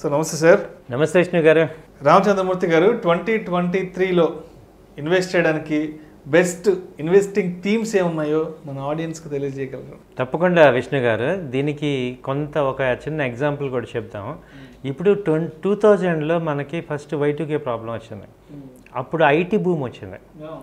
so నమస్తే sir నమస్తే Vishnu garu Ramachandramurthy garu twenty twenty త్రీలో ఇన్వెస్ట్ చేయడానికి బెస్ట్ ఇన్వెస్టింగ్ థీమ్స్ ఏమున్నాయో మన ఆడియన్స్కి తెలియజేయగలరు తప్పకుండా విష్ణు గారు దీనికి కొంత ఒక చిన్న ఎగ్జాంపుల్ కూడా చెప్తాం ఇప్పుడు ట్వం టూ థౌజండ్లో మనకి ఫస్ట్ వైటుకే ప్రాబ్లం వచ్చింది అప్పుడు ఐటీ భూమ్ వచ్చింది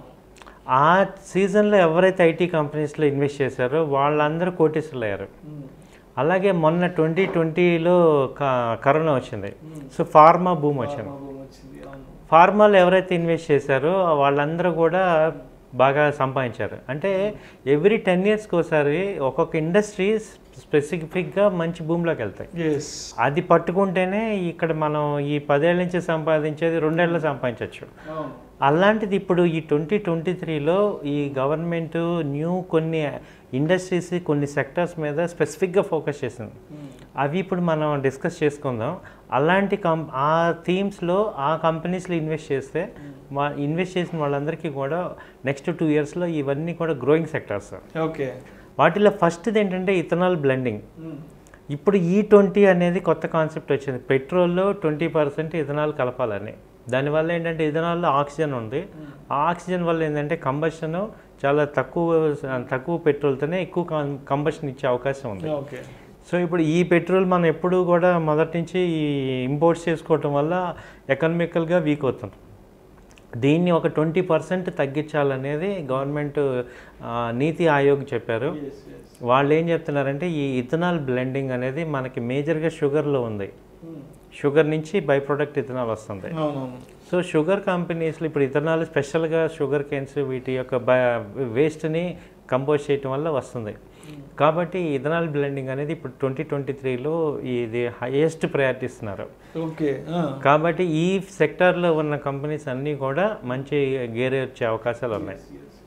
ఆ సీజన్లో ఎవరైతే ఐటీ కంపెనీస్లో ఇన్వెస్ట్ చేశారో వాళ్ళందరూ కోటీసులు అయ్యారు అలాగే మొన్న ట్వంటీ ట్వంటీలో కరోనా వచ్చింది సో ఫార్మా భూమ్ వచ్చింది ఫార్మాలో ఎవరైతే ఇన్వెస్ట్ చేశారో వాళ్ళందరూ కూడా బాగా సంపాదించారు అంటే ఎవ్రీ టెన్ ఇయర్స్కి ఒకసారి ఒక్కొక్క ఇండస్ట్రీ స్పెసిఫిక్గా మంచి భూమిలోకి వెళ్తాయి ఎస్ అది పట్టుకుంటేనే ఇక్కడ మనం ఈ పదేళ్ళ నుంచి సంపాదించేది రెండేళ్ళు సంపాదించవచ్చు అలాంటిది ఇప్పుడు ఈ ట్వంటీ ట్వంటీ త్రీలో ఈ గవర్నమెంట్ న్యూ కొన్ని ఇండస్ట్రీస్ కొన్ని సెక్టర్స్ మీద స్పెసిఫిక్గా ఫోకస్ చేసింది అవి ఇప్పుడు మనం డిస్కస్ చేసుకుందాం అలాంటి కం ఆ థీమ్స్లో ఆ కంపెనీస్లో ఇన్వెస్ట్ చేస్తే మా ఇన్వెస్ట్ చేసిన వాళ్ళందరికీ కూడా నెక్స్ట్ టూ ఇయర్స్లో ఇవన్నీ కూడా గ్రోయింగ్ సెక్టర్స్ ఓకే వాటిలో ఫస్ట్ది ఏంటంటే ఇథనాల్ బ్లెండింగ్ ఇప్పుడు ఈ ట్వంటీ అనేది కొత్త కాన్సెప్ట్ వచ్చింది పెట్రోల్లో ట్వంటీ పర్సెంట్ ఇథనాల్ కలపాలని దానివల్ల ఏంటంటే ఇథనాల్లో ఆక్సిజన్ ఉంది ఆ ఆక్సిజన్ వల్ల ఏంటంటే కంబషన్ చాలా తక్కువ తక్కువ పెట్రోల్తోనే ఎక్కువ కంబషన్ ఇచ్చే అవకాశం ఉంది ఓకే సో ఇప్పుడు ఈ పెట్రోల్ మనం ఎప్పుడు కూడా మొదటి నుంచి ఈ ఇంపోర్ట్స్ చేసుకోవటం వల్ల ఎకనామికల్గా వీక్ అవుతుంది దీన్ని ఒక ట్వంటీ పర్సెంట్ తగ్గించాలనేది గవర్నమెంట్ ఆ, నీతి ఆయోగ్ చెప్పారు వాళ్ళు ఏం చెప్తున్నారంటే ఈ ఇథనాల్ బ్లెండింగ్ అనేది మనకి మేజర్గా షుగర్లో ఉంది షుగర్ నుంచి బై ప్రొడక్ట్ ఇథనాల్ వస్తుంది అవునవును సో షుగర్ కంపెనీస్లో ఇప్పుడు ఇథనాల్ స్పెషల్గా షుగర్ కేన్స్ వీటి యొక్క వేస్ట్ని కంపోజ్ చేయటం వల్ల వస్తుంది కాబట్టి ఇథనాల్ బ్లెండింగ్ అనేది ఇప్పుడు ట్వంటీ ట్వంటీ త్రీలో ఇది హైయెస్ట్ ప్రయారిటీ ఇస్తున్నారు ఓకే కాబట్టి ఈ సెక్టార్లో ఉన్న కంపెనీస్ అన్నీ కూడా మంచి గేరే వచ్చే అవకాశాలు ఉన్నాయి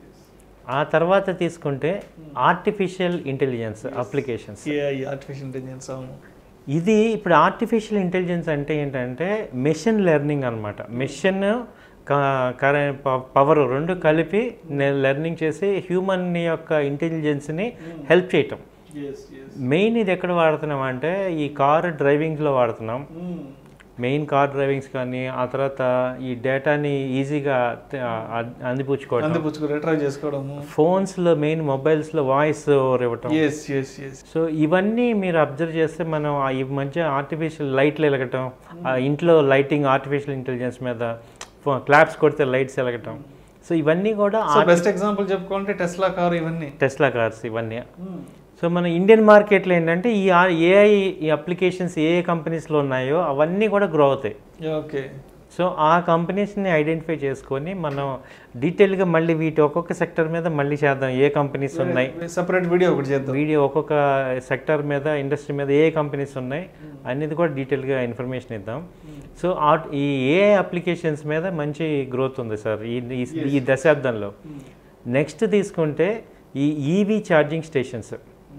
ఆ తర్వాత తీసుకుంటే artificial intelligence applications artificial intelligence అవును ఇది ఇప్పుడు ఆర్టిఫిషియల్ ఇంటెలిజెన్స్ అంటే ఏంటంటే మెషిన్ లెర్నింగ్ అనమాట మెషిన్ పవర్ రెండు కలిపి లెర్నింగ్ చేసి హ్యూమన్ యొక్క ఇంటెలిజెన్స్ని హెల్ప్ చేయటం మెయిన్ ఇది ఎక్కడ వాడుతున్నాం అంటే ఈ కార్ డ్రైవింగ్లో వాడుతున్నాం మెయిన్ కార్ డ్రైవింగ్స్ కానీ ఆ తర్వాత ఈ డేటాని ఈజీగా అందిపుచ్చుకోవడం అందిపుచ్చుకో రిట్రై చేసుకోవడము ఫోన్స్లో మెయిన్ మొబైల్స్లో వాయిస్ ఓవర్ ఇవ్వటం ఎస్ ఎస్ ఎస్ సో ఇవన్నీ మీరు అబ్జర్వ్ చేస్తే మనం ఆ ఈ మధ్య ఆర్టిఫిషియల్ లైట్లు వెలగటం ఆ ఇంట్లో లైటింగ్ ఆర్టిఫిషియల్ ఇంటెలిజెన్స్ మీద క్లాప్స్ కొడితే లైట్స్ వెలగటం సో ఇవన్నీ కూడా సో బెస్ట్ ఎగ్జాంపుల్ చెప్పుకుంటే టెస్లా కార్ ఇవన్నీ టెస్లా కార్స్ ఇవన్నీ సో మన ఇండియన్ మార్కెట్లో ఏంటంటే ఈ ఏఐ ఈ అప్లికేషన్స్ ఏ ఏ కంపెనీస్లో ఉన్నాయో అవన్నీ కూడా గ్రో అవుతాయి ఓకే సో ఆ కంపెనీస్ని ఐడెంటిఫై చేసుకొని మనం డీటెయిల్గా మళ్ళీ వీటి ఒక్కొక్క సెక్టర్ మీద మళ్ళీ చేద్దాం ఏ కంపెనీస్ ఉన్నాయి సెపరేట్ వీడియో ఒకటి చేద్దాం వీడియో ఒక్కొక్క సెక్టర్ మీద ఇండస్ట్రీ మీద ఏ కంపెనీస్ ఉన్నాయి అనేది కూడా డీటెయిల్గా ఇన్ఫర్మేషన్ ఇద్దాం సో ఆ- ఈ ఏ అప్లికేషన్స్ మీద మంచి గ్రోత్ ఉంది సార్ ఈ ఈ- ఈ దశాబ్దంలో నెక్స్ట్ తీసుకుంటే ఈ ఈవీ ఛార్జింగ్ స్టేషన్స్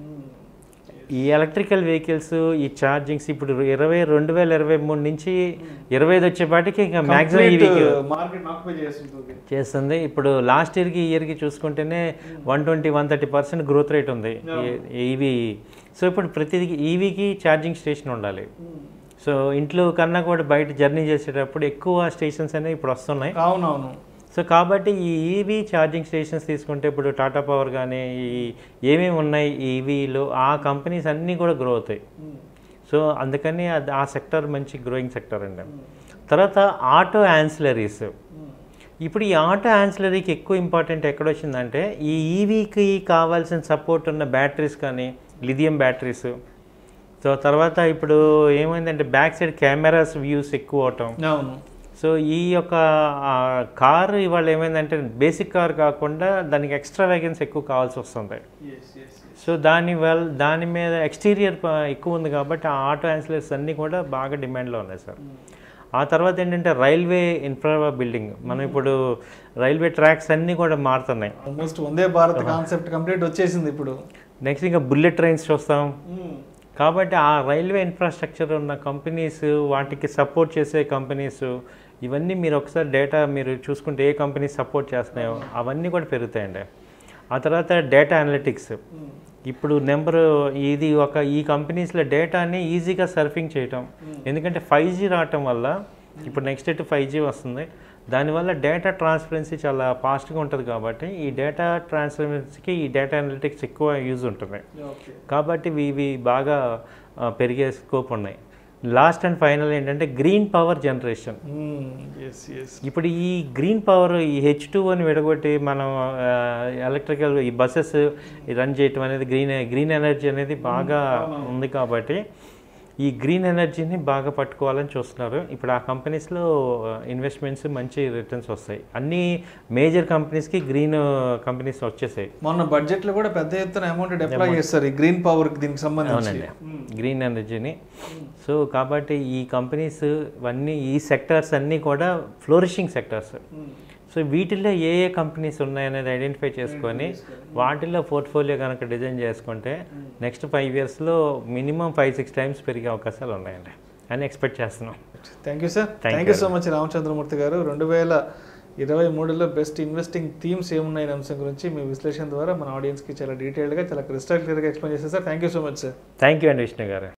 ఈ ఎలక్ట్రికల్ వెహికల్స్ ఈ ఛార్జింగ్స్ ఇప్పుడు ఇరవై రెండు వేల ఇరవై మూడు నుంచి ఇరవై ఐదు వచ్చేపాటికి ఇంకా మ్యాక్సిమం ఈవీకి మార్కెట్ ఆక్యుపై చేస్తుంటుంది చేస్తుంది ఇప్పుడు లాస్ట్ ఇయర్కి ఈ ఇయర్కి చూసుకుంటేనే one twenty one thirty percent growth rate ఉంది ఈవీ సో ఇప్పుడు ప్రతిదీ ఈవీకి ఛార్జింగ్ స్టేషన్ ఉండాలి సో ఇంట్లో కన్నా కూడా బయట జర్నీ చేసేటప్పుడు ఎక్కువ స్టేషన్స్ అనేవి ఇప్పుడు వస్తున్నాయి అవునవును సో కాబట్టి ఈ ఈవీ ఛార్జింగ్ స్టేషన్స్ తీసుకుంటే ఇప్పుడు టాటా పవర్ కానీ ఈ ఏమేమి ఉన్నాయి ఈ ఈవీలో ఆ కంపెనీస్ అన్నీ కూడా గ్రో అవుతాయి సో అందుకని అది ఆ సెక్టర్ మంచి గ్రోయింగ్ సెక్టర్ అండి తర్వాత ఆటో యాన్సిలరీస్ ఇప్పుడు ఈ ఆటో యాన్సిలరీకి ఎక్కువ ఇంపార్టెంట్ ఎక్కడ వచ్చిందంటే ఈ ఈవీకి కావాల్సిన సపోర్ట్ ఉన్న బ్యాటరీస్ కానీ లిథియం బ్యాటరీస్ సో తర్వాత ఇప్పుడు ఏమైందంటే బ్యాక్ సైడ్ కెమెరాస్ వ్యూస్ ఎక్కువ అవటం అవును సో ఈ యొక్క కారు ఇవాళ ఏమైందంటే బేసిక్ కార్ కాకుండా దానికి ఎక్స్ట్రా వేగన్స్ ఎక్కువ కావాల్సి వస్తుంది సో దాని వల్ల దాని మీద ఎక్స్టీరియర్ ఎక్కువ ఉంది కాబట్టి ఆ ఆటో యాన్సిలర్స్ అన్నీ కూడా బాగా డిమాండ్లో ఉన్నాయి సార్ ఆ తర్వాత ఏంటంటే రైల్వే ఇన్ఫ్రా బిల్డింగ్ మనం ఇప్పుడు రైల్వే ట్రాక్స్ అన్నీ కూడా మారుతున్నాయి almost Vande Bharat concept complete వచ్చేసింది ఇప్పుడు నెక్స్ట్ ఇంకా బుల్లెట్ ట్రైన్స్ చూస్తాం కాబట్టి ఆ రైల్వే ఇన్ఫ్రాస్ట్రక్చర్ ఉన్న కంపెనీస్ వాటికి సపోర్ట్ చేసే కంపెనీస్ ఇవన్నీ మీరు ఒకసారి డేటా మీరు చూసుకుంటే ఏ కంపెనీస్ సపోర్ట్ చేస్తున్నాయో అవన్నీ కూడా పెరుగుతాయండి ఆ తర్వాత డేటా అనలిటిక్స్ ఇప్పుడు నెంబర్ ఇది ఒక ఈ కంపెనీస్లో డేటాని ఈజీగా సర్ఫింగ్ చేయటం ఎందుకంటే ఫైవ్ జీ రావటం వల్ల ఇప్పుడు నెక్స్ట్ ఎటు ఫైవ్ జీ వస్తుంది దానివల్ల డేటా ట్రాన్స్పరెన్సీ చాలా ఫాస్ట్గా ఉంటుంది కాబట్టి ఈ డేటా ట్రాన్స్పరెన్సీకి ఈ డేటా అనలిటిక్స్ ఎక్కువ యూజ్ ఉంటుంది ఓకే కాబట్టి ఇవి ఇవి బాగా ఆ, పెరిగే స్కోప్ ఉన్నాయి లాస్ట్ అండ్ ఫైనల్ ఏంటంటే green power generation yes yes ఇప్పుడు ఈ గ్రీన్ పవర్ ఈ హెచ్ టూ అని విడగొట్టి మనం ఎలక్ట్రికల్ ఈ బస్సెస్ రన్ చేయటం అనేది గ్రీన్ గ్రీన్ ఎనర్జీ అనేది బాగా ఉంది కాబట్టి ఈ గ్రీన్ ఎనర్జీని బాగా పట్టుకోవాలని చూస్తున్నారు ఇప్పుడు ఆ కంపెనీస్లో ఇన్వెస్ట్మెంట్స్ మంచి రిటర్న్స్ వస్తాయి అన్ని మేజర్ కంపెనీస్కి గ్రీన్ కంపెనీస్ వచ్చేసాయి మొన్న బడ్జెట్ లో కూడా పెద్ద ఎత్తున అమౌంట్ డిప్లాయ్ చేస్తారు ఈ గ్రీన్ పవర్ దీనికి సంబంధించి అవునండి గ్రీన్ ఎనర్జీని సో కాబట్టి ఈ కంపెనీస్ ఇవన్నీ ఈ సెక్టార్స్ అన్నీ కూడా ఫ్లోరిషింగ్ సెక్టార్స్ సో వీటిల్లో ఏ ఏ కంపెనీస్ ఉన్నాయనేది ఐడెంటిఫై చేసుకొని వాటిల్లో పోర్ట్ఫోలియో కనుక డిజైన్ చేసుకుంటే నెక్స్ట్ ఫైవ్ ఇయర్స్లో మినిమం ఫైవ్ సిక్స్ టైమ్స్ పెరిగే అవకాశాలు ఉన్నాయండి అని ఎక్స్పెక్ట్ చేస్తున్నాం thank you sir Thank thank you so much Ramachandramurthy garu రెండు వేల ఇరవై మూడులో బెస్ట్ ఇన్వెస్టింగ్ థీమ్స్ ఏమున్నాయనే అంశం గురించి మీ విశ్లేషణ ద్వారా మన ఆడియన్స్కి చాలా డీటెయిల్గా చాలా క్రిస్టల్ క్లియర్గా ఎక్స్ప్లెయిన్ చేశారు sir thank you so much sir thank you అండి విష్ణు గారు